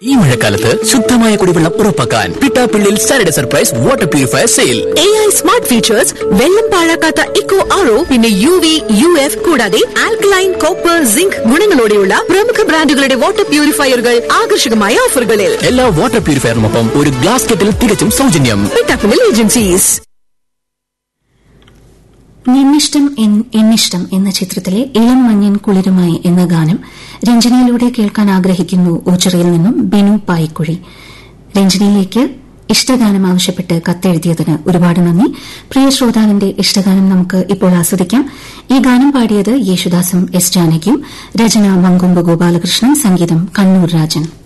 ഈ മഴക്കാലത്ത് ശുദ്ധമായ കുടിവെള്ളം ഉറപ്പാക്കാൻ പിട്ടാപ്പിള്ളിൽ Saturday surprise water purifier sale A I smart features വെള്ളം പാഴാക്കാത്ത ഇക്കോ ആറോ പിന്നെ യു വി യു എഫ് കൂടാതെ ആൽക്കലൈൻ കോപ്പർ സിങ്ക് ഗുണങ്ങളോടെയുള്ള പ്രമുഖ ബ്രാൻഡുകളുടെ വാട്ടർ പ്യൂരിഫയറുകൾ ആകർഷകമായ ഓഫറുകളിൽ എല്ലാ വാട്ടർ പ്യൂരിഫയറിനൊപ്പം ഒരു ഗ്ലാസ് കെറ്റിൽ തികച്ചും സൗജന്യം പിട്ടാപ്പിളിൽ ഏജൻസീസ് നിന്നിഷ്ടം എൻ- എന്നിഷ്ടം എന്ന ചിത്രത്തിലെ ഇളം മഞ്ഞൻ കുളിരുമായി എന്ന ഗാനം രഞ്ജനയിലൂടെ കേൾക്കാൻ ആഗ്രഹിക്കുന്നു ഓച്ചിറയിൽ നിന്നും ബിനു പായിക്കുഴി രഞ്ജനയിലേക്ക് ഇഷ്ടഗാനം ആവശ്യപ്പെട്ട് കത്തെഴുതിയതിന് ഒരുപാട് നന്ദി പ്രിയ ശ്രോതാവിന്റെ ഇഷ്ടഗാനം നമുക്ക് ഇപ്പോൾ ആസ്വദിക്കാം ഈ ഗാനം പാടിയത് യേശുദാസും എസ് ജാനകിയും രചന മങ്കൊമ്പ് ഗോപാലകൃഷ്ണൻ സംഗീതം കണ്ണൂർ രാജൻ